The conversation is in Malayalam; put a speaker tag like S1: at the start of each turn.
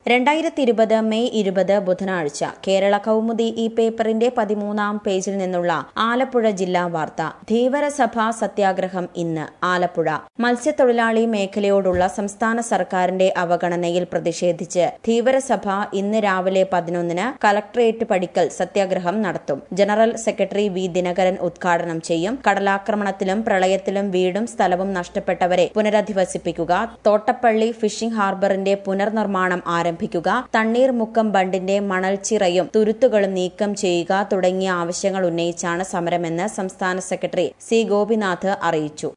S1: രണ്ടായിരത്തി ഇരുപത് മെയ് ഇരുപത് ബുധനാഴ്ച കേരള കൗമുദി ഈ പേപ്പറിന്റെ പതിമൂന്നാം പേജിൽ നിന്നുള്ള ആലപ്പുഴ ജില്ലാ വാർത്ത ധീവരസഭ സത്യാഗ്രഹം ഇന്ന് ആലപ്പുഴ മത്സ്യത്തൊഴിലാളി മേഖലയോടുള്ള സംസ്ഥാന സർക്കാരിന്റെ അവഗണനയിൽ പ്രതിഷേധിച്ച് ധീവരസഭ ഇന്ന് രാവിലെ പതിനൊന്നിന് കലക്ട്രേറ്റ് പടിക്കൽ സത്യാഗ്രഹം നടത്തും ജനറൽ സെക്രട്ടറി വി ദിനകരൻ ഉദ്ഘാടനം ചെയ്യും കടലാക്രമണത്തിലും പ്രളയത്തിലും വീടും സ്ഥലവും നഷ്ടപ്പെട്ടവരെ പുനരധിവസിപ്പിക്കുക തോട്ടപ്പള്ളി ഫിഷിംഗ് ഹാർബറിന്റെ പുനർനിർമ്മാണം ആരംഭിക്കുക തണ്ണീർമുക്കം ബണ്ടിന്റെ മണൽച്ചിറയും തുരുത്തുകളും നീക്കം ചെയ്യുക തുടങ്ങിയ ആവശ്യങ്ങൾ ഉന്നയിച്ചാണ് സമരമെന്ന് സംസ്ഥാന സെക്രട്ടറി സി ഗോപിനാഥ് അറിയിച്ചു